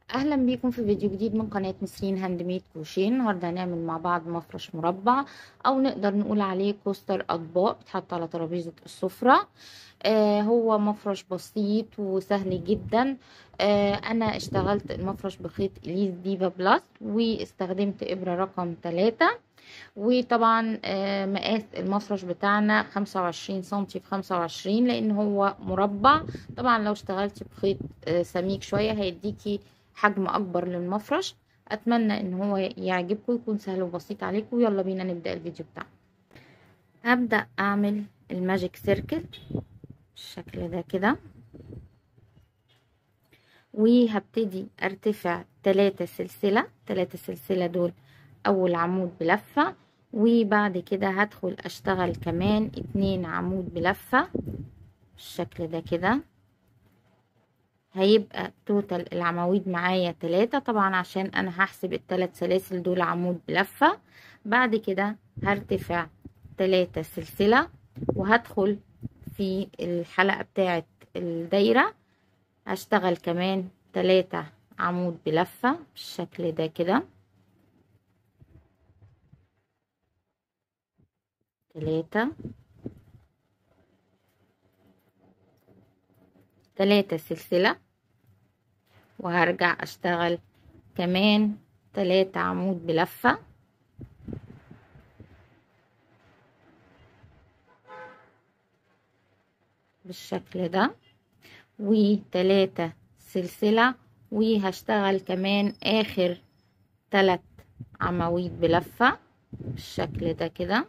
اهلا بيكم في فيديو جديد من قناة نسرين هاند ميد كروشيه النهارده هنعمل مع بعض مفرش مربع او نقدر نقول عليه كوستر اطباق بيتحط على ترابيزة السفرة آه هو مفرش بسيط وسهل جدا آه انا اشتغلت المفرش بخيط اليز ديفا بلس واستخدمت ابرة رقم 3 وطبعا آه مقاس المفرش بتاعنا خمسة وعشرين سنتي في خمسة وعشرين لان هو مربع طبعا لو اشتغلتي بخيط آه سميك شوية هيديكي حجم اكبر للمفرش اتمنى ان هو يعجبكم ويكون سهل وبسيط عليكم يلا بينا نبدا الفيديو بتاعنا هبدا اعمل الماجيك سيركل بالشكل ده كده وهبتدي ارتفع ثلاثة سلسلة ثلاثة سلسلة دول اول عمود بلفة وبعد كده هدخل اشتغل كمان اتنين عمود بلفة بالشكل ده كده هيبقى توتال العواميد معايا تلاتة طبعا عشان انا هحسب التلات سلاسل دول عمود بلفة بعد كده هرتفع تلاتة سلسلة وهدخل في الحلقة بتاعة الدايرة هشتغل كمان تلاتة عمود بلفة بالشكل ده كده تلاتة تلاتة سلسلة وهرجع اشتغل كمان تلاتة عمود بلفة بالشكل ده وتلاتة سلسلة وهشتغل كمان اخر تلات عواميد بلفة بالشكل ده كده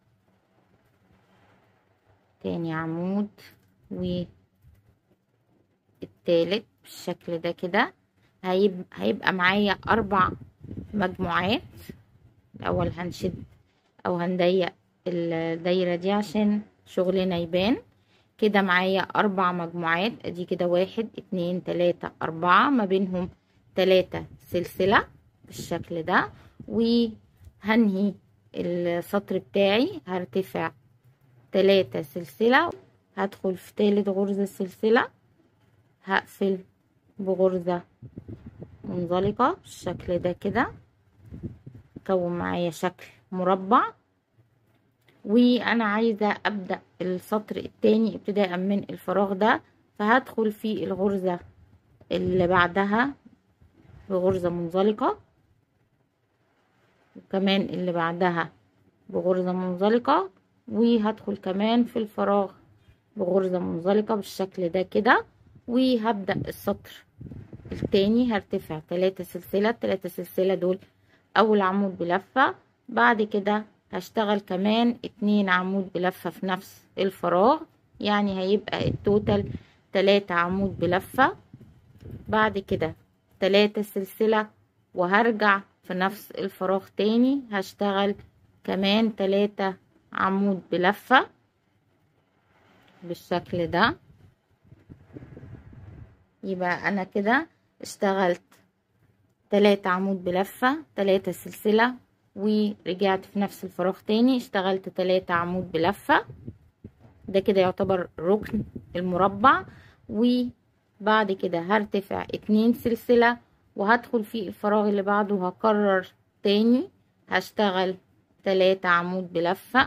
تاني عمود و التالت بالشكل ده كده هيبقى, هيبقى معايا اربع مجموعات الاول هنشد او هنضيق الدايره دي عشان شغلنا يبان كده معايا اربع مجموعات ادي كده واحد اتنين تلاتة اربعة ما بينهم تلاتة سلسلة بالشكل ده وهنهي السطر بتاعي هرتفع تلاتة سلسلة هدخل في تالت غرزة سلسلة هقفل بغرزة منزلقة بالشكل ده كده كون معايا شكل مربع وانا عايزة ابدأ السطر التاني ابتداء من الفراغ ده فهدخل في الغرزة اللي بعدها بغرزة منزلقة وكمان اللي بعدها بغرزة منزلقة وهدخل كمان في الفراغ بغرزة منزلقة بالشكل ده كده وهبدأ السطر التاني هرتفع تلاتة سلسلة تلاتة سلسلة دول اول عمود بلفة بعد كده هشتغل كمان اتنين عمود بلفة في نفس الفراغ يعني هيبقى التوتال تلاتة عمود بلفة بعد كده تلاتة سلسلة وهرجع في نفس الفراغ تاني هشتغل كمان تلاتة عمود بلفة بالشكل ده يبقى انا كده اشتغلت تلاتة عمود بلفة تلاتة سلسلة ورجعت في نفس الفراغ تاني اشتغلت تلاتة عمود بلفة ده كده يعتبر ركن المربع وبعد كده هرتفع اتنين سلسلة وهدخل في الفراغ اللي بعده وهكرر تاني هشتغل تلاتة عمود بلفة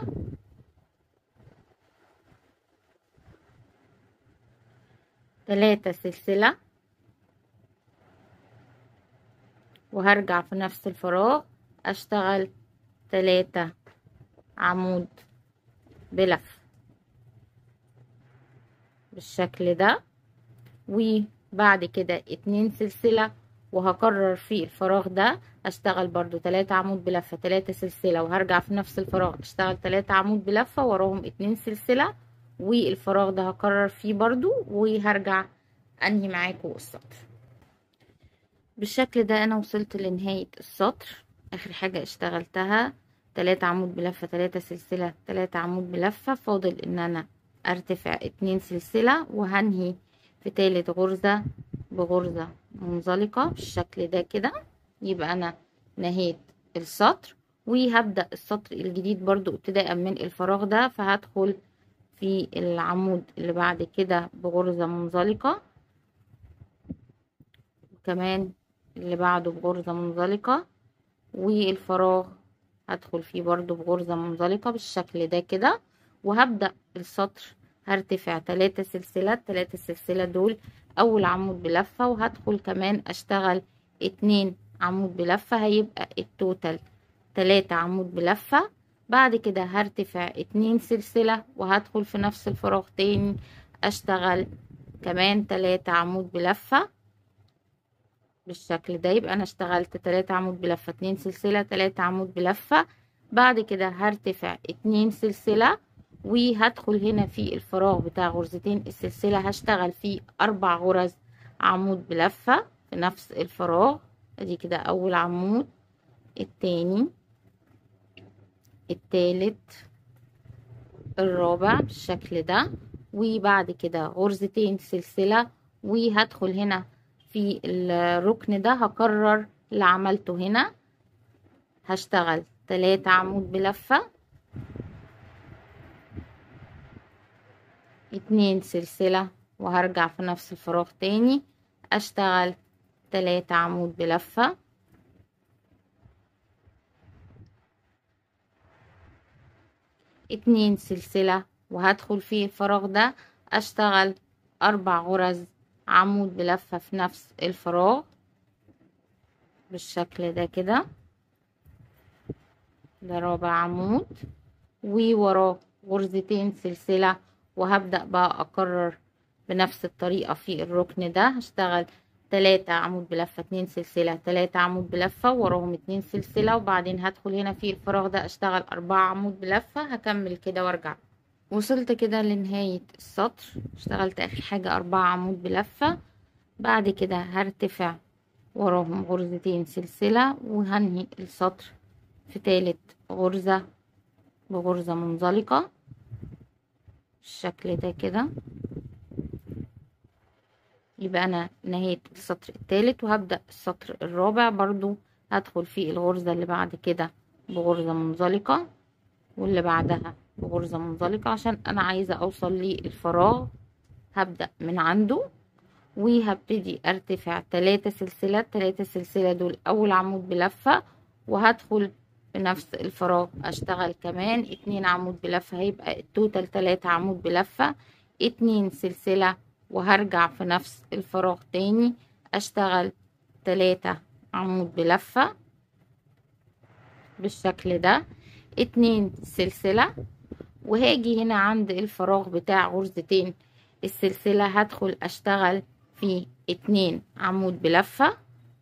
تلاتة سلسلة وهرجع في نفس الفراغ اشتغل تلاتة عمود بلف بالشكل ده وبعد كده اتنين سلسلة وهكرر في الفراغ ده اشتغل برضو تلاتة عمود بلفة تلاتة سلسلة وهرجع في نفس الفراغ اشتغل تلاتة عمود بلفة وراهم اتنين سلسلة والفراغ ده هكرر فيه برضو وهرجع انهي معاكم السطر بالشكل ده انا وصلت لنهاية السطر اخر حاجة اشتغلتها تلاتة عمود بلفة تلاتة سلسلة تلاتة عمود بلفة فاضل ان انا ارتفع اتنين سلسلة وهنهي في تالت غرزة بغرزة منزلقة بالشكل ده كده يبقى انا نهيت السطر وهبدأ السطر الجديد برضو ابتداء من الفراغ ده فهدخل في العمود اللي بعد كده بغرزة منزلقة كمان اللي بعده بغرزة منزلقة والفراغ هدخل فيه برضو بغرزة منزلقة بالشكل ده كده وهبدأ السطر هرتفع تلاتة سلسلة تلاتة سلسلة دول اول عمود بلفة وهدخل كمان اشتغل اتنين عمود بلفة هيبقى التوتال تلاتة عمود بلفة بعد كده هرتفع اتنين سلسلة وهدخل في نفس الفراغ تاني اشتغل كمان تلاتة عمود بلفة بالشكل ده يبقى انا اشتغلت تلاتة عمود بلفة اتنين سلسلة تلاتة عمود بلفة بعد كده هرتفع اتنين سلسلة وهدخل هنا في الفراغ بتاع غرزتين السلسلة هشتغل فيه اربع غرز عمود بلفة في نفس الفراغ ادي كده اول عمود التاني التالت الرابع بالشكل ده وبعد كده غرزتين سلسلة وهدخل هنا في الركن ده هكرر اللي عملته هنا هشتغل تلاتة عمود بلفة اتنين سلسلة وهرجع في نفس الفراغ تاني اشتغل تلاتة عمود بلفة اتنين سلسلة وهدخل في الفراغ ده اشتغل اربع غرز عمود بلفة في نفس الفراغ بالشكل ده كده ده رابع عمود ووراه غرزتين سلسلة وهبدأ بقى اكرر بنفس الطريقة في الركن ده هشتغل تلاتة عمود بلفة اتنين سلسلة تلاتة عمود بلفة وراهم اتنين سلسلة وبعدين هدخل هنا في الفراغ ده اشتغل اربعة عمود بلفة هكمل كده وارجع وصلت كده لنهاية السطر اشتغلت اخر حاجة اربعة عمود بلفة بعد كده هرتفع وراهم غرزتين سلسلة وهنهي السطر في تالت غرزة بغرزة منزلقة بالشكل ده كده يبقى انا نهيت السطر التالت وهبدأ السطر الرابع برضو هدخل في الغرزة اللي بعد كده بغرزة منزلقة واللي بعدها بغرزة منزلقة عشان انا عايزة اوصل للفراغ هبدأ من عنده وهبتدي ارتفع تلاتة سلسلة تلاتة سلسلة دول اول عمود بلفة وهدخل في نفس الفراغ اشتغل كمان اتنين عمود بلفة هيبقى التوتال تلاتة عمود بلفة اتنين سلسلة وهرجع في نفس الفراغ تاني اشتغل تلاتة عمود بلفة بالشكل ده اتنين سلسلة وهاجي هنا عند الفراغ بتاع غرزتين السلسلة هدخل اشتغل في اتنين عمود بلفة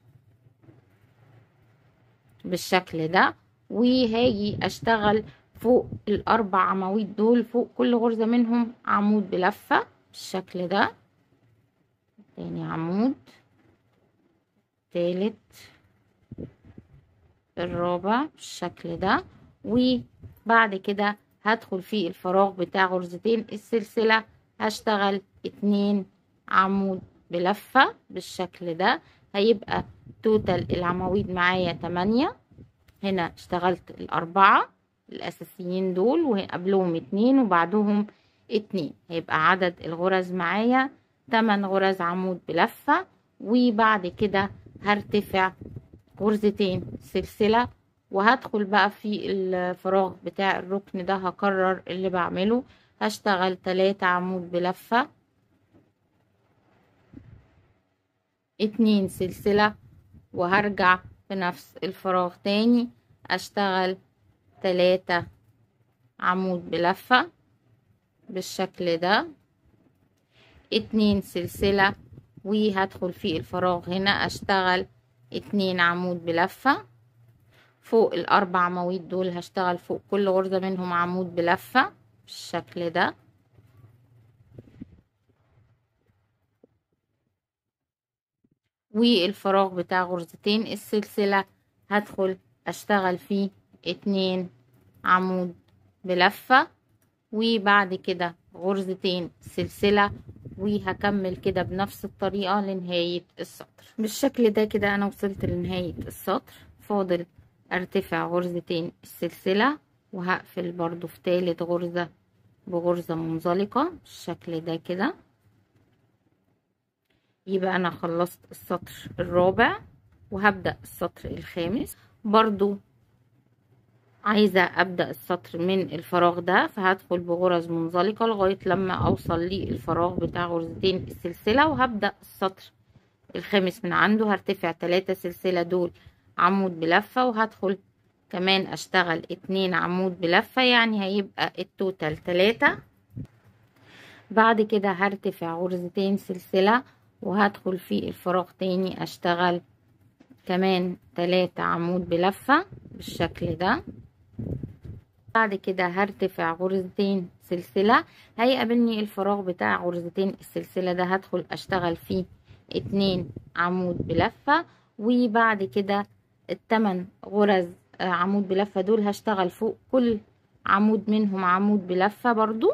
بالشكل ده وهاجي اشتغل فوق الاربع عواميد دول فوق كل غرزة منهم عمود بلفة بالشكل ده تاني عمود تالت الرابع بالشكل ده وبعد كده هدخل في الفراغ بتاع غرزتين السلسلة هشتغل اتنين عمود بلفة بالشكل ده هيبقى توتال العواميد معايا تمانية هنا اشتغلت الأربعة الأساسيين دول وقبلهم اتنين وبعدهم اتنين هيبقى عدد الغرز معايا تمن غرز عمود بلفة وبعد كده هرتفع غرزتين سلسلة وهدخل بقى في الفراغ بتاع الركن ده هكرر اللي بعمله هشتغل تلاتة عمود بلفة اتنين سلسلة وهرجع في نفس الفراغ تاني اشتغل تلاتة عمود بلفة بالشكل ده اتنين سلسلة وهدخل في الفراغ هنا اشتغل اتنين عمود بلفة فوق الاربع عواميد دول هشتغل فوق كل غرزة منهم عمود بلفة بالشكل ده والفراغ بتاع غرزتين السلسلة هدخل اشتغل فيه اتنين عمود بلفة وبعد كده غرزتين سلسلة وهكمل كده بنفس الطريقة لنهاية السطر بالشكل ده كده انا وصلت لنهاية السطر فاضل ارتفع غرزتين السلسلة وهقفل برضو في تالت غرزة بغرزة منزلقة بالشكل ده كده يبقى انا خلصت السطر الرابع وهبدأ السطر الخامس برضو عايزة أبدأ السطر من الفراغ ده فهدخل بغرز منزلقة لغاية لما أوصل للفراغ بتاع غرزتين السلسلة وهبدأ السطر الخامس من عنده هرتفع تلاتة سلسلة دول عمود بلفة وهدخل كمان أشتغل اتنين عمود بلفة يعني هيبقى التوتال تلاتة بعد كده هرتفع غرزتين سلسلة وهدخل في الفراغ تاني أشتغل كمان تلاتة عمود بلفة بالشكل ده بعد كده هرتفع غرزتين سلسلة هيقابلني الفراغ بتاع غرزتين السلسلة ده هدخل اشتغل فيه اتنين عمود بلفة وبعد كده التمن غرز عمود بلفة دول هشتغل فوق كل عمود منهم عمود بلفة برضو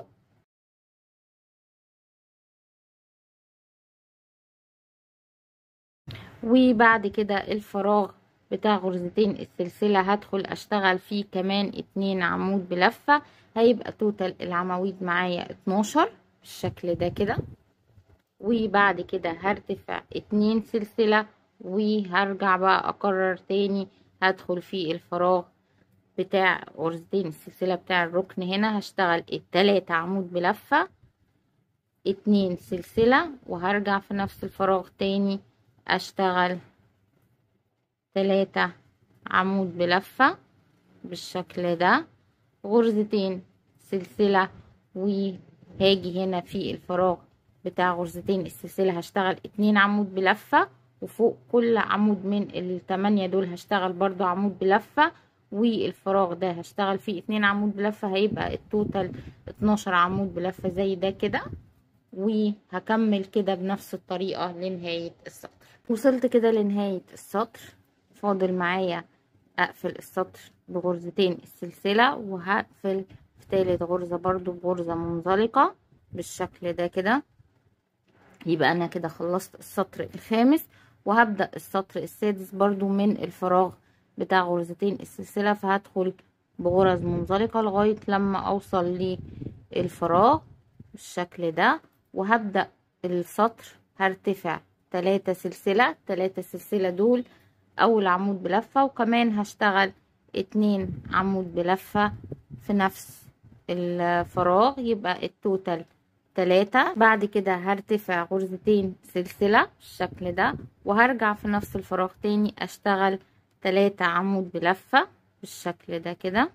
وبعد كده الفراغ بتاع غرزتين السلسلة هدخل اشتغل فيه كمان اتنين عمود بلفة هيبقى توتال العواميد معايا اتناشر بالشكل ده كده وبعد كده هرتفع اتنين سلسلة وهرجع بقى اكرر تاني هدخل في الفراغ بتاع غرزتين السلسلة بتاع الركن هنا هشتغل التلاتة عمود بلفة اتنين سلسلة وهرجع في نفس الفراغ تاني اشتغل تلاتة عمود بلفة بالشكل ده غرزتين سلسلة وهاجي هنا في الفراغ بتاع غرزتين السلسلة هشتغل اتنين عمود بلفة وفوق كل عمود من التمانية دول هشتغل برضو عمود بلفة والفراغ ده هشتغل فيه اتنين عمود بلفة هيبقى التوتال اتناشر عمود بلفة زي ده كده وهكمل كده بنفس الطريقة لنهاية السطر وصلت كده لنهاية السطر فاضل معايا اقفل السطر بغرزتين السلسلة وهقفل في تالت غرزة برضو بغرزة منزلقة بالشكل ده كده يبقى انا كده خلصت السطر الخامس وهبدأ السطر السادس برضو من الفراغ بتاع غرزتين السلسلة فهدخل بغرز منزلقة لغاية لما اوصل للفراغ بالشكل ده وهبدأ السطر هرتفع تلاتة سلسلة تلاتة سلسلة دول اول عمود بلفة وكمان هشتغل اتنين عمود بلفة في نفس الفراغ يبقى التوتال تلاتة بعد كده هرتفع غرزتين سلسلة بالشكل ده وهرجع في نفس الفراغ تاني اشتغل تلاتة عمود بلفة بالشكل ده كده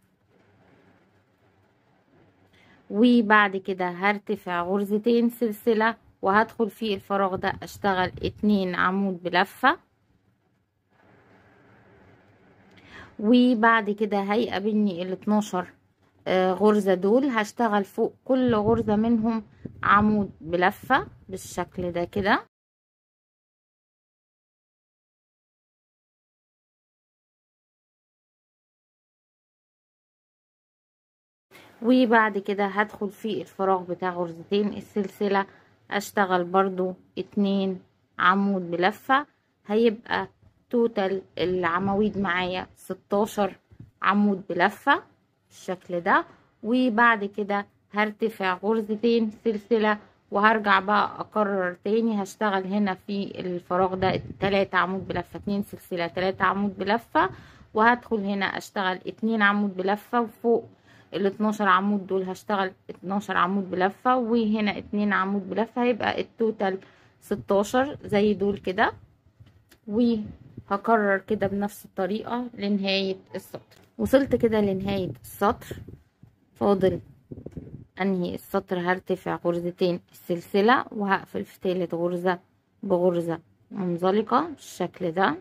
وبعد كده هرتفع غرزتين سلسلة وهدخل في الفراغ ده اشتغل اتنين عمود بلفة وبعد كده هيقابلني ال 12 غرزة دول هشتغل فوق كل غرزة منهم عمود بلفة بالشكل ده كده وبعد كده هدخل في الفراغ بتاع غرزتين السلسلة اشتغل برضو اتنين عمود بلفة هيبقى توتال العواميد معايا ستاشر عمود بلفة بالشكل ده وبعد كده هرتفع غرزتين سلسلة وهرجع بقى اكرر تاني هشتغل هنا في الفراغ ده تلاتة عمود بلفة اتنين سلسلة تلاتة عمود بلفة وهدخل هنا اشتغل اتنين عمود بلفة وفوق ال 12 عمود دول هشتغل 12 عمود بلفة وهنا اتنين عمود بلفة هيبقى التوتال 16 زي دول كده وهكرر كده بنفس الطريقة لنهاية السطر وصلت كده لنهاية السطر فاضل انهي السطر هرتفع غرزتين السلسلة وهقفل في تالت غرزة بغرزة منزلقة بالشكل ده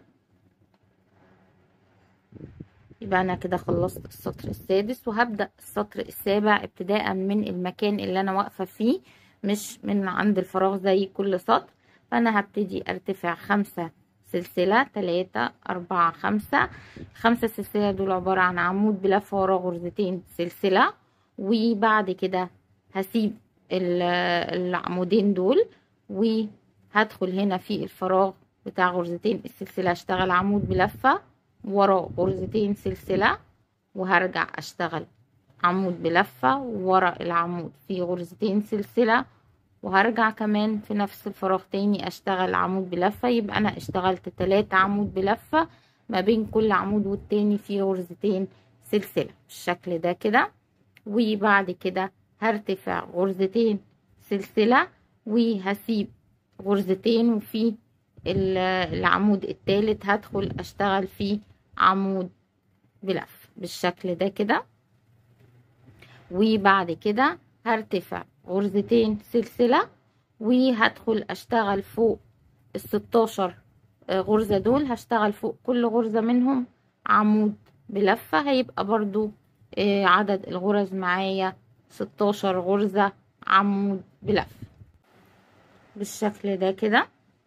يبقى انا كده خلصت السطر السادس وهبدأ السطر السابع ابتداء من المكان اللي انا واقفة فيه مش من عند الفراغ زي كل سطر فانا هبتدي ارتفع خمسة سلسلة تلاتة اربعة خمسة خمسة سلسلة دول عبارة عن عمود بلفة ورا غرزتين سلسلة وبعد كده هسيب العمودين دول وهدخل هنا في الفراغ بتاع غرزتين السلسلة اشتغل عمود بلفة ورا غرزتين سلسلة وهرجع اشتغل عمود بلفة ورا العمود في غرزتين سلسلة وهرجع كمان في نفس الفراغ تاني اشتغل عمود بلفة يبقى انا اشتغلت تلاتة عمود بلفة ما بين كل عمود والتاني في غرزتين سلسلة بالشكل ده كده وبعد كده هرتفع غرزتين سلسلة وهسيب غرزتين وفي العمود التالت هدخل اشتغل فيه عمود بلف بالشكل ده كده وبعد كده هرتفع غرزتين سلسلة وهدخل اشتغل فوق الستاشر غرزة دول هشتغل فوق كل غرزة منهم عمود بلفة هيبقى برضو عدد الغرز معايا ستاشر غرزة عمود بلف بالشكل ده كده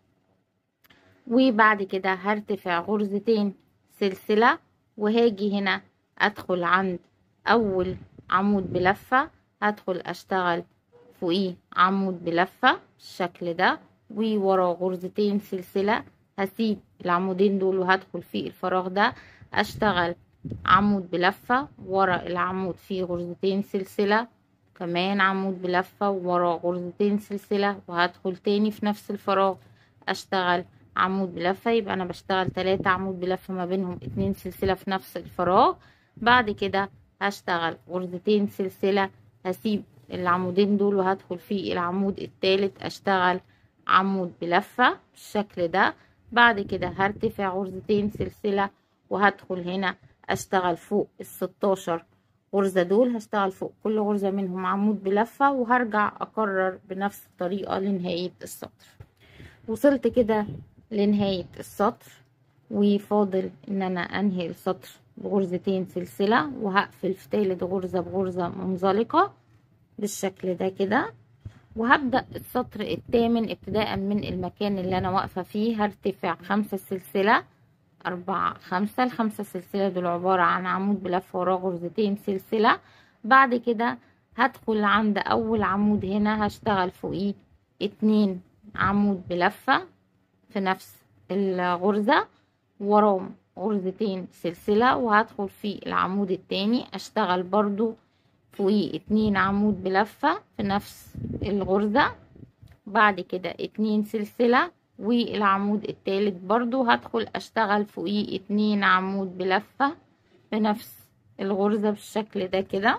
وبعد كده هرتفع غرزتين سلسلة وهاجي هنا ادخل عند اول عمود بلفة هدخل اشتغل فوقيه عمود بلفة بالشكل ده وورا غرزتين سلسلة هسيب العمودين دول وهدخل في الفراغ ده اشتغل عمود بلفة ورا العمود فيه غرزتين سلسلة كمان عمود بلفة ورا غرزتين سلسلة وهدخل تاني في نفس الفراغ اشتغل عمود بلفة يبقى انا بشتغل تلاتة عمود بلفة ما بينهم اتنين سلسلة في نفس الفراغ بعد كده هشتغل غرزتين سلسلة هسيب العمودين دول وهدخل في العمود التالت اشتغل عمود بلفة بالشكل ده بعد كده هرتفع غرزتين سلسلة وهدخل هنا اشتغل فوق الستاشر غرزة دول هشتغل فوق كل غرزة منهم عمود بلفة وهرجع اكرر بنفس الطريقة لنهاية السطر وصلت كده لنهاية السطر وفاضل ان انا انهي السطر بغرزتين سلسلة وهقفل في تالت غرزة بغرزة منزلقة بالشكل ده كده وهبدأ السطر الثامن ابتداء من المكان اللي انا واقفة فيه هرتفع خمسة سلسلة أربعة خمسة الخمسة سلسلة دول عبارة عن عمود بلف وراه غرزتين سلسلة بعد كده هدخل عند أول عمود هنا هشتغل فوقيه اتنين عمود بلفة في نفس الغرزة وراهم غرزتين سلسلة وهدخل في العمود التاني اشتغل برضو فوقيه اتنين عمود بلفة في نفس الغرزة بعد كده اتنين سلسلة والعمود التالت برضو هدخل اشتغل فوقيه اتنين عمود بلفة في نفس الغرزة بالشكل ده كده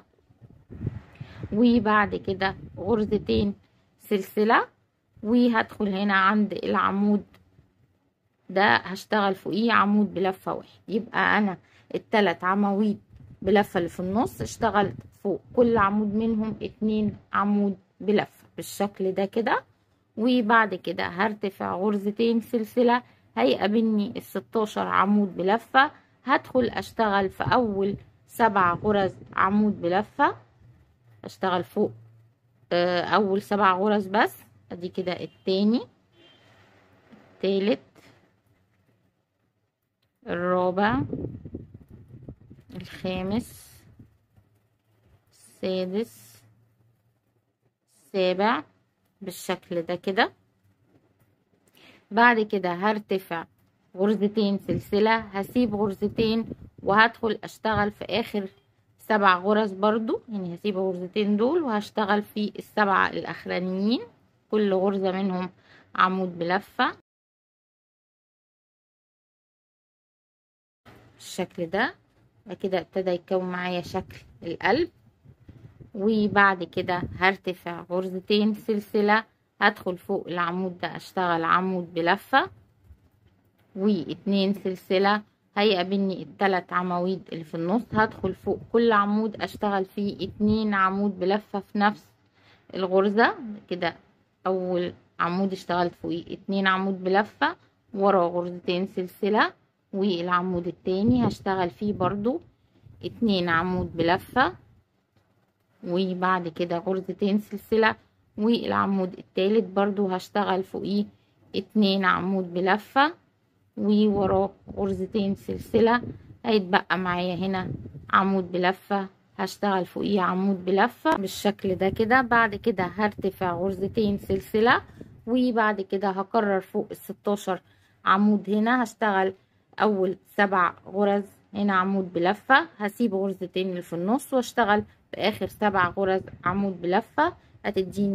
وبعد كده غرزتين سلسلة وهدخل هنا عند العمود ده هشتغل فوقيه عمود بلفة واحد يبقى انا التلات عواميد بلفة اللي في النص اشتغلت فوق كل عمود منهم اتنين عمود بلفة بالشكل ده كده وبعد كده هرتفع غرزتين سلسلة هيقابلني الستاشر عمود بلفة هدخل اشتغل في اول سبع غرز عمود بلفة اشتغل فوق اول سبع غرز بس ادي كده التاني التالت الرابع الخامس السادس السابع بالشكل ده كده بعد كده هرتفع غرزتين سلسلة هسيب غرزتين وهدخل اشتغل في اخر سبع غرز برضو يعني هسيب غرزتين دول وهشتغل في السبعة الاخرانيين كل غرزة منهم عمود بلفة بالشكل ده كده ابتدى يتكون معايا شكل القلب وبعد كده هرتفع غرزتين سلسلة هدخل فوق العمود ده اشتغل عمود بلفة واتنين سلسلة هيقابلني التلات عواميد اللي في النص هدخل فوق كل عمود اشتغل فيه اتنين عمود بلفة في نفس الغرزة كده اول عمود اشتغلت فوقيه اتنين عمود بلفة ورا غرزتين سلسلة والعمود التاني هشتغل فيه برضو اتنين عمود بلفة وبعد كده غرزتين سلسلة والعمود التالت برضو هشتغل فوقيه اتنين عمود بلفة ووراه غرزتين سلسلة هيتبقى معايا هنا عمود بلفة هشتغل فوقيه عمود بلفة بالشكل ده كده بعد كده هرتفع غرزتين سلسلة وبعد كده هكرر فوق الستاشر عمود هنا هشتغل اول سبع غرز هنا عمود بلفة هسيب غرزتين اللي في النص واشتغل في اخر سبع غرز عمود بلفة هتديني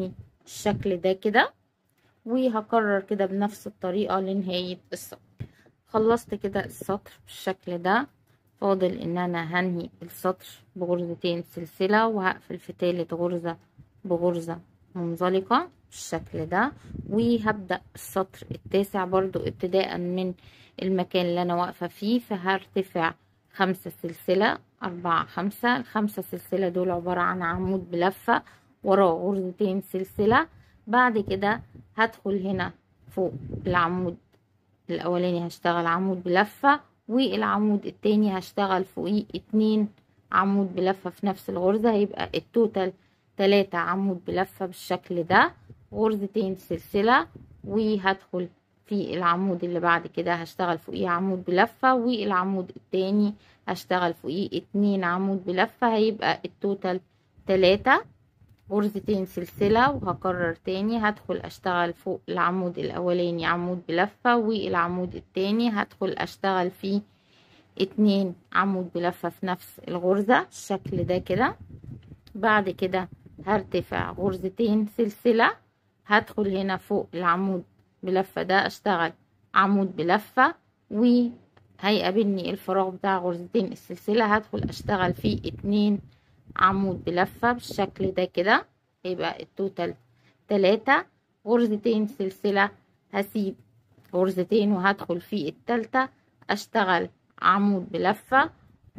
بالشكل ده كده وهكرر كده بنفس الطريقة لنهاية السطر خلصت كده السطر بالشكل ده فاضل ان انا هنهي السطر بغرزتين سلسلة وهقفل في تالت غرزة بغرزة منزلقة بالشكل ده وهبدأ السطر التاسع برضو ابتداء من المكان اللي انا واقفة فيه فهرتفع خمسة سلسلة أربعة خمسة الخمسة سلسلة دول عبارة عن عمود بلفة وراه غرزتين سلسلة بعد كده هدخل هنا فوق العمود الأولاني هشتغل عمود بلفة والعمود التاني هشتغل فوقيه اتنين عمود بلفة في نفس الغرزة هيبقى التوتال تلاتة عمود بلفة بالشكل ده غرزتين سلسلة وهدخل في العمود اللي بعد كده هشتغل فوقيه عمود بلفة والعمود التاني هشتغل فوقيه اتنين عمود بلفة هيبقى التوتال تلاتة غرزتين سلسلة وهكرر تاني هدخل اشتغل فوق العمود الاولاني عمود بلفة والعمود التاني هدخل اشتغل فيه اتنين عمود بلفة في نفس الغرزة الشكل ده كده بعد كده هرتفع غرزتين سلسلة هدخل هنا فوق العمود بلفة ده اشتغل عمود بلفة وهيقابلني الفراغ بتاع غرزتين السلسلة هدخل اشتغل فيه اتنين عمود بلفة بالشكل ده كده يبقى التوتال تلاتة غرزتين سلسلة هسيب غرزتين وهدخل في التالتة اشتغل عمود بلفة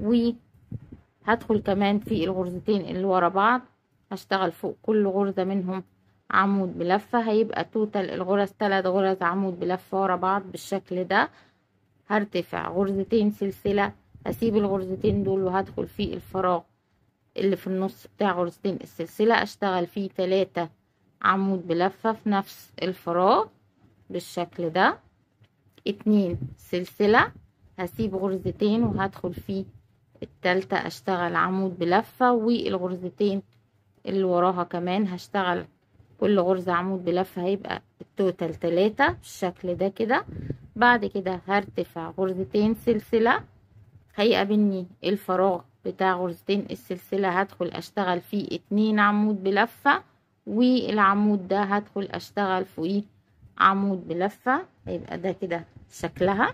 وهدخل كمان في الغرزتين اللي ورا بعض هشتغل فوق كل غرزة منهم عمود بلفة هيبقى توتال الغرز تلات غرز عمود بلفة ورا بعض بالشكل ده هرتفع غرزتين سلسلة هسيب الغرزتين دول وهدخل في الفراغ اللي في النص بتاع غرزتين السلسلة اشتغل فيه تلاتة عمود بلفة في نفس الفراغ بالشكل ده اتنين سلسلة هسيب غرزتين وهدخل في التالتة اشتغل عمود بلفة والغرزتين اللي وراها كمان هشتغل كل غرزة عمود بلفة هيبقى التوتال تلاتة بالشكل ده كده بعد كده هرتفع غرزتين سلسلة هيقابلني الفراغ بتاع غرزتين السلسلة هدخل اشتغل فيه اتنين عمود بلفة والعمود ده هدخل اشتغل فوقيه عمود بلفة هيبقى ده كده شكلها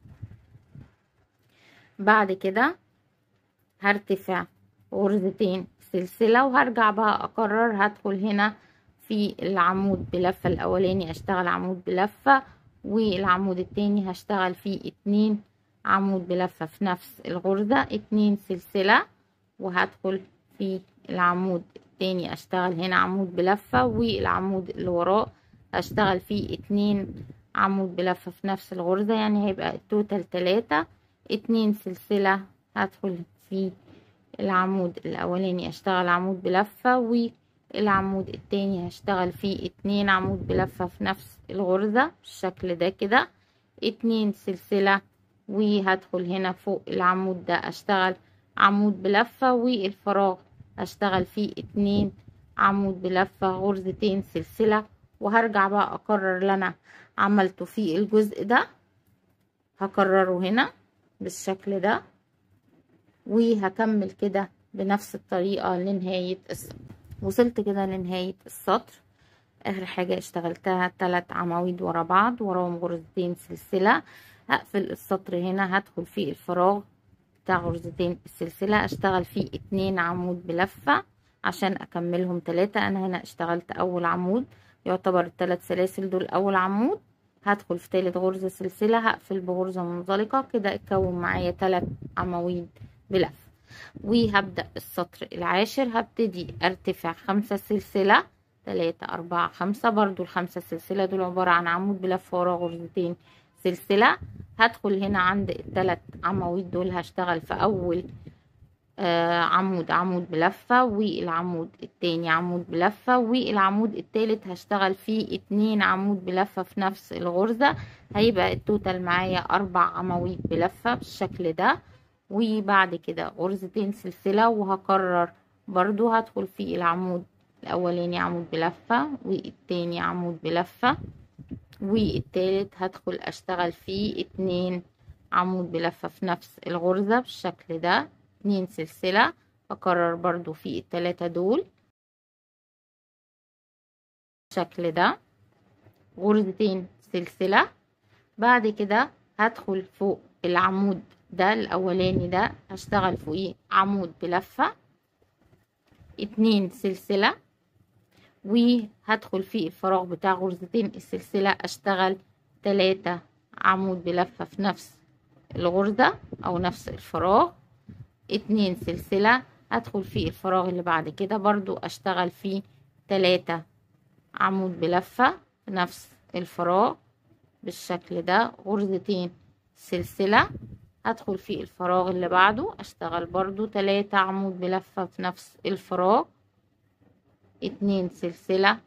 بعد كده هرتفع غرزتين سلسلة وهرجع بقى اكرر هدخل هنا في العمود بلفة الاولاني اشتغل عمود بلفة والعمود التاني هشتغل فيه اتنين عمود بلفة في نفس الغرزة اتنين سلسلة وهدخل في العمود التاني اشتغل هنا عمود بلفة والعمود اللي وراه اشتغل فيه اتنين عمود بلفة في نفس الغرزة يعني هيبقى التوتال تلاتة اتنين سلسلة هدخل في العمود الاولاني اشتغل عمود بلفة والعمود التاني هشتغل فيه اتنين عمود بلفة في نفس الغرزة بالشكل ده كده اتنين سلسلة وهدخل هنا فوق العمود ده اشتغل عمود بلفة والفراغ اشتغل فيه اتنين عمود بلفة غرزتين سلسلة وهرجع بقى اكرر اللي انا عملته في الجزء ده هكرره هنا بالشكل ده وهكمل كده بنفس الطريقة لنهاية السطر وصلت كده لنهاية السطر اخر حاجة اشتغلتها تلات عواميد ورا بعض وراهم غرزتين سلسلة هقفل السطر هنا هدخل في الفراغ بتاع غرزتين السلسلة اشتغل فيه اتنين عمود بلفة عشان اكملهم تلاتة انا هنا اشتغلت اول عمود يعتبر التلات سلاسل دول اول عمود هدخل في تالت غرزة سلسلة هقفل بغرزة منزلقة كده اتكون معايا تلات عواميد بلف وهبدأ السطر العاشر هبتدي ارتفع خمسة سلسلة تلاتة أربعة خمسة برضو الخمسة سلسلة دول عبارة عن عمود بلف ورا غرزتين سلسلة هدخل هنا عند التلات عواميد دول هشتغل في أول آه عمود عمود بلفة والعمود التاني عمود بلفة والعمود التالت هشتغل فيه اتنين عمود بلفة في نفس الغرزة هيبقى التوتال معايا أربع عواميد بلفة بالشكل ده وبعد كده غرزتين سلسلة وهكرر برضو هدخل في العمود الأولاني عمود بلفة والتاني عمود بلفة والتالت هدخل أشتغل فيه اتنين عمود بلفة في نفس الغرزة بالشكل ده اتنين سلسلة أكرر برضو في التلاتة دول بالشكل ده غرزتين سلسلة بعد كده هدخل فوق العمود ده الاولاني ده هشتغل فوقيه عمود بلفة اتنين سلسلة وهدخل في الفراغ بتاع غرزتين السلسلة اشتغل تلاتة عمود بلفة في نفس الغرزة او نفس الفراغ اتنين سلسلة هدخل في الفراغ اللي بعد كده برضو اشتغل فيه تلاتة عمود بلفة في نفس الفراغ بالشكل ده غرزتين سلسلة هدخل في الفراغ اللي بعده اشتغل برضو تلاتة عمود بلفة في نفس الفراغ اتنين سلسلة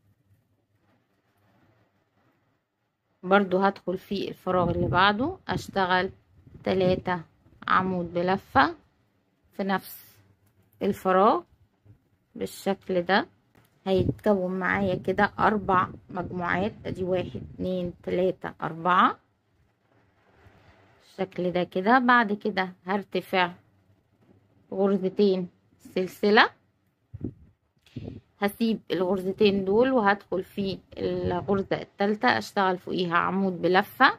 برضو هدخل في الفراغ اللي بعده اشتغل تلاتة عمود بلفة في نفس الفراغ بالشكل ده هيتكون معايا كده اربع مجموعات ادي واحد اتنين تلاتة اربعة بالشكل ده كده بعد كده هرتفع غرزتين سلسلة هسيب الغرزتين دول وهدخل في الغرزة التالتة اشتغل فوقيها عمود بلفة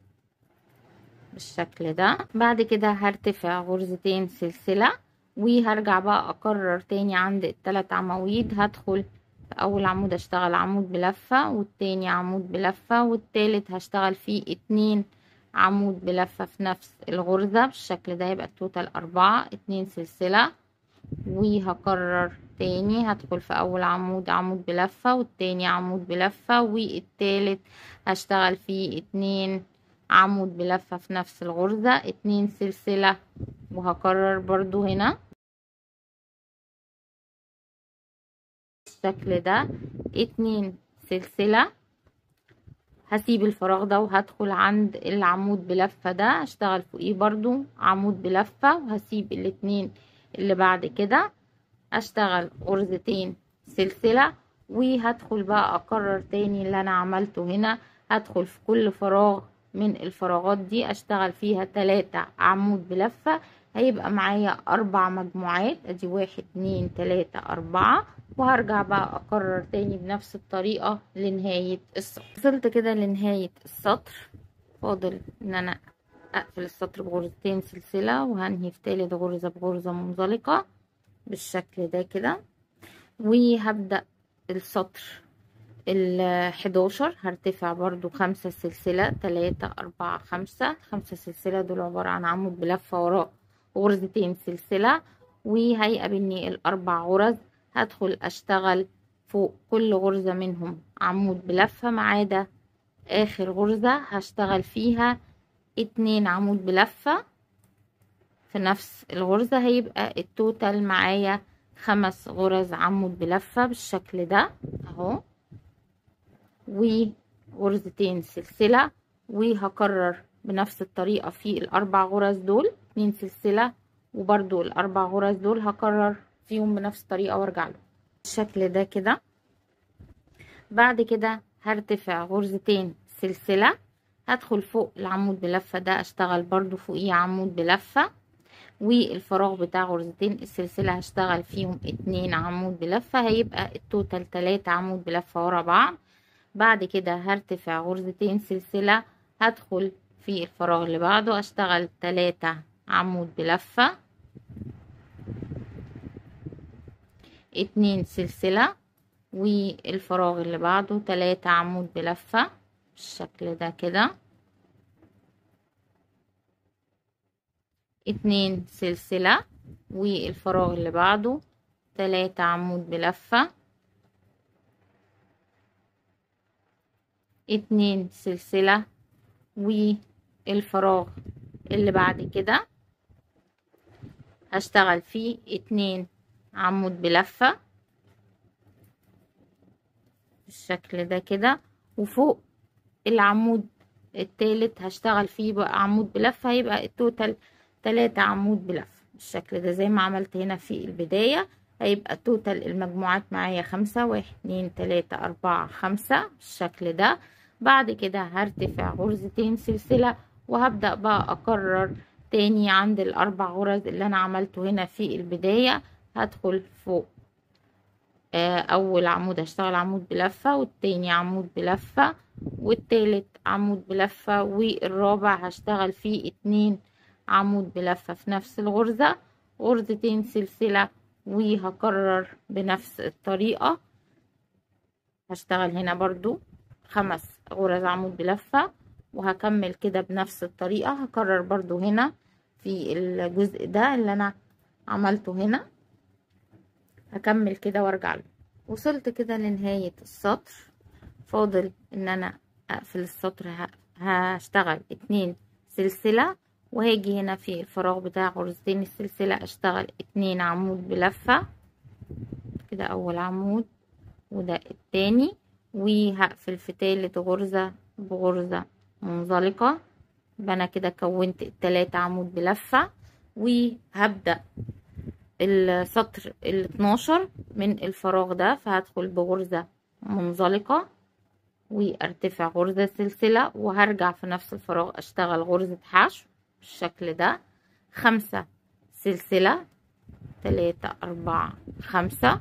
بالشكل ده بعد كده هرتفع غرزتين سلسلة وهرجع بقى اكرر تاني عند التلات عواميد هدخل في اول عمود اشتغل عمود بلفة والتاني عمود بلفة والتالت هشتغل فيه اتنين عمود بلفة في نفس الغرزة بالشكل ده يبقى التوتال اربعة اتنين سلسلة وهكرر تاني هدخل في اول عمود عمود بلفة والتاني عمود بلفة والتالت هشتغل فيه اتنين عمود بلفة في نفس الغرزة اتنين سلسلة وهكرر برضو هنا بالشكل ده اتنين سلسلة هسيب الفراغ ده وهدخل عند العمود بلفة ده اشتغل فوقيه برضو عمود بلفة وهسيب الاتنين اللي بعد كده اشتغل غرزتين سلسلة وهدخل بقى اكرر تاني اللي انا عملته هنا هدخل في كل فراغ من الفراغات دي اشتغل فيها تلاتة عمود بلفة هيبقى معايا اربع مجموعات ادي واحد اتنين تلاتة اربعة وهرجع بقى اكرر تاني بنفس الطريقة لنهاية السطر وصلت كده لنهاية السطر فاضل ان انا اقفل السطر بغرزتين سلسلة وهنهي في تالت غرزة بغرزة منزلقة بالشكل ده كده وهبدأ السطر الحداشر هرتفع برضو خمسة سلسلة تلاتة أربعة خمسة خمسة سلسلة دول عبارة عن عمود بلفة وراه غرزتين سلسلة وهيقابلني الأربع غرز هدخل أشتغل فوق كل غرزة منهم عمود بلفة ما عدا آخر غرزة هشتغل فيها اتنين عمود بلفة في نفس الغرزة هيبقى التوتال معايا خمس غرز عمود بلفة بالشكل ده اهو وغرزتين سلسلة وهكرر بنفس الطريقة في الأربع غرز دول اتنين سلسلة وبرضو الأربع غرز دول هكرر فيهم بنفس الطريقة وارجع له بالشكل ده كده بعد كده هرتفع غرزتين سلسلة هدخل فوق العمود بلفة ده اشتغل برضو فوقيه عمود بلفة والفراغ بتاع غرزتين السلسلة هشتغل فيهم اتنين عمود بلفة هيبقى التوتال تلاتة عمود بلفة ورا بعض بعد كده هرتفع غرزتين سلسلة هدخل في الفراغ اللي بعده اشتغل تلاتة عمود بلفة اتنين سلسلة والفراغ اللي بعده تلاتة عمود بلفة بالشكل ده كده اتنين سلسلة والفراغ اللي بعده تلاتة عمود بلفة اتنين سلسلة والفراغ اللي بعد كده هشتغل فيه اتنين عمود بلفة بالشكل ده كده وفوق العمود التالت هشتغل فيه بقى عمود بلفة هيبقى التوتال تلاتة عمود بلفة بالشكل ده زي ما عملت هنا في البداية هيبقى توتال المجموعات معايا خمسة واحد اتنين تلاتة أربعة خمسة بالشكل ده بعد كده هرتفع غرزتين سلسلة وهبدأ بقى أكرر تاني عند الأربع غرز اللي أنا عملته هنا في البداية هدخل فوق آه، اول عمود هشتغل عمود بلفة والتاني عمود بلفة والتالت عمود بلفة والرابع هشتغل فيه اتنين عمود بلفة في نفس الغرزة غرزتين سلسلة وهكرر بنفس الطريقة هشتغل هنا برضو خمس غرز عمود بلفة وهكمل كده بنفس الطريقة هكرر برضو هنا في الجزء ده اللي انا عملته هنا هكمل كده وارجع له وصلت كده لنهاية السطر فاضل ان انا اقفل السطر هشتغل اتنين سلسلة وهاجي هنا في الفراغ بتاع غرزتين السلسلة اشتغل اتنين عمود بلفة كده اول عمود وده التاني وهقفل في تالت غرزة بغرزة منزلقة يبقى انا كده كونت التلاتة عمود بلفة وهبدأ السطر ال 12 من الفراغ ده فهدخل بغرزة منزلقة وارتفع غرزة سلسلة وهرجع في نفس الفراغ اشتغل غرزة حشو بالشكل ده خمسة سلسلة تلاتة أربعة خمسة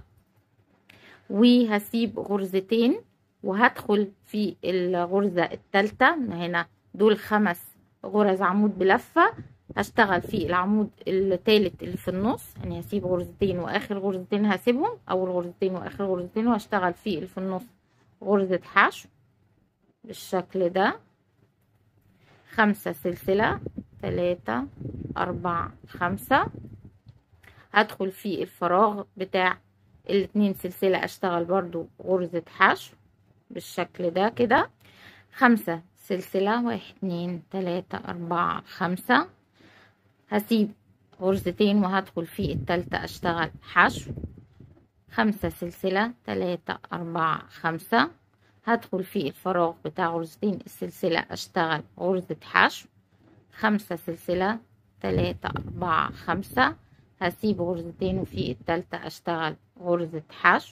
وهسيب غرزتين وهدخل في الغرزة التالتة هنا دول خمس غرز عمود بلفة هشتغل في العمود التالت اللي في النص يعني هسيب غرزتين واخر غرزتين هسيبهم اول غرزتين واخر غرزتين وهشتغل في اللي في النص غرزة حشو بالشكل ده خمسة سلسلة تلاتة أربعة خمسة هدخل في الفراغ بتاع الاتنين سلسلة اشتغل برضو غرزة حشو بالشكل ده كده خمسة سلسلة واحد اتنين تلاتة أربعة خمسة هسيب غرزتين وهدخل في التالتة اشتغل حشو خمسة سلسلة تلاتة أربعة خمسة هدخل في الفراغ بتاع غرزتين السلسلة اشتغل غرزة حشو خمسة سلسلة تلاتة أربعة خمسة هسيب غرزتين وفي التالتة اشتغل غرزة حشو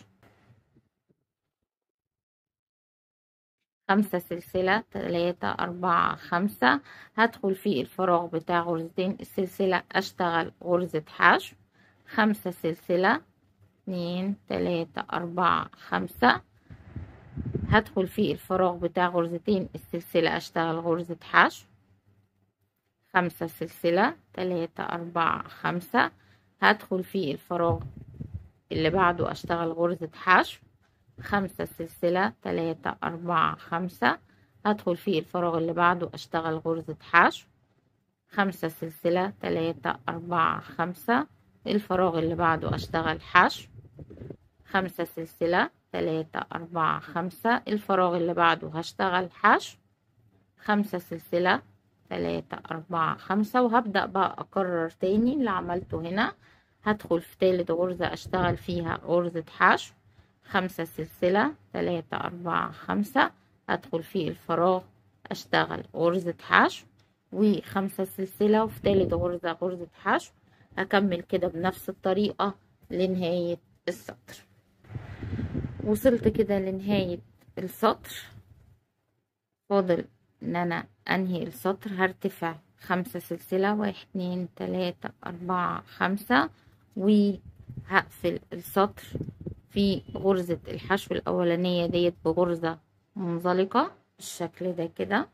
خمسة سلسلة تلاتة أربعة خمسة هدخل في الفراغ بتاع غرزتين السلسلة أشتغل غرزة حشو خمسة سلسلة اتنين تلاتة أربعة خمسة هدخل في الفراغ بتاع غرزتين السلسلة أشتغل غرزة حشو خمسة سلسلة تلاتة أربعة خمسة هدخل في الفراغ اللي بعده أشتغل غرزة حشو خمسة سلسلة تلاتة أربعة خمسة هدخل في الفراغ اللي بعده أشتغل غرزة حشو خمسة سلسلة تلاتة أربعة خمسة الفراغ اللي بعده أشتغل حشو خمسة سلسلة تلاتة أربعة خمسة الفراغ اللي بعده هشتغل حشو خمسة سلسلة تلاتة أربعة خمسة وهبدأ بقى أكرر تاني اللي عملته هنا هدخل في تالت غرزة أشتغل فيها غرزة حشو خمسة سلسلة تلاتة أربعة خمسة أدخل في الفراغ أشتغل غرزة حشو وخمسة سلسلة وفي تالت غرزة غرزة حشو أكمل كده بنفس الطريقة لنهاية السطر وصلت كده لنهاية السطر فاضل ان انا انهي السطر هرتفع خمسة سلسلة واحد اتنين تلاتة اربعة خمسة وهقفل السطر في غرزة الحشو الأولانية ديت بغرزة منزلقة بالشكل ده كده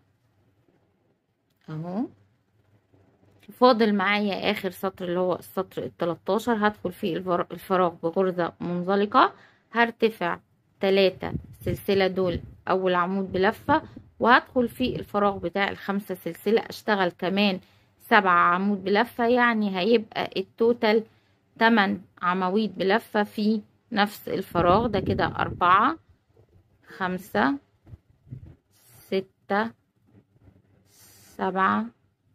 اهو فاضل معايا اخر سطر اللي هو السطر التلاتاشر هدخل في الفراغ بغرزة منزلقة هرتفع تلاتة سلسلة دول اول عمود بلفة وهدخل في الفراغ بتاع الخمسة سلسلة اشتغل كمان سبعة عمود بلفة يعني هيبقى التوتال تمن عواميد بلفة في نفس الفراغ ده كده أربعة خمسة ستة سبعة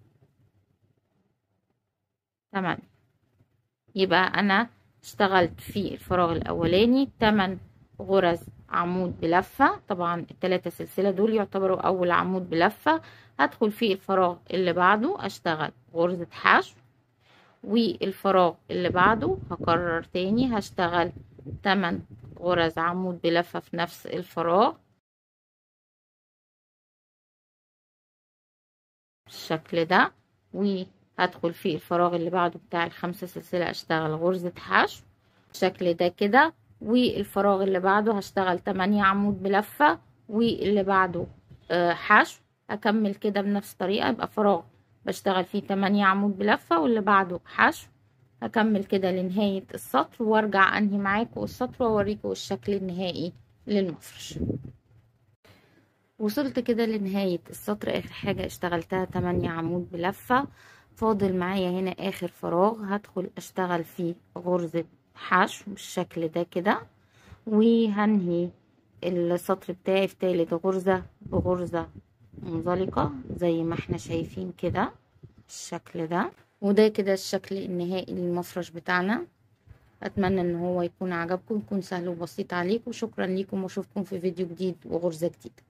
تمانية يبقى أنا اشتغلت في الفراغ الأولاني تمن غرز عمود بلفة طبعا التلاتة سلسلة دول يعتبروا أول عمود بلفة هدخل في الفراغ اللي بعده أشتغل غرزة حشو والفراغ اللي بعده هكرر تاني هشتغل تمن غرز عمود بلفة في نفس الفراغ بالشكل ده وهدخل في الفراغ اللي بعده بتاع الخمسة سلسلة اشتغل غرزة حشو بالشكل ده كده والفراغ اللي بعده هشتغل 8 عمود بلفة واللي بعده آه، حشو هكمل كده بنفس الطريقة يبقى فراغ بشتغل فيه 8 عمود بلفة واللي بعده حشو هكمل كده لنهاية السطر وارجع انهي معاكم السطر واوريكم الشكل النهائي للمفرش وصلت كده لنهاية السطر اخر حاجة اشتغلتها 8 عمود بلفة فاضل معايا هنا اخر فراغ هدخل اشتغل فيه غرزة حشو بالشكل ده كده وهنهي السطر بتاعي في تالت غرزة بغرزة منزلقة زي ما احنا شايفين كده الشكل ده وده كده الشكل النهائي للمفرش بتاعنا اتمنى ان هو يكون عجبكم يكون سهل وبسيط عليكم شكرا ليكم واشوفكم في فيديو جديد وغرزة جديدة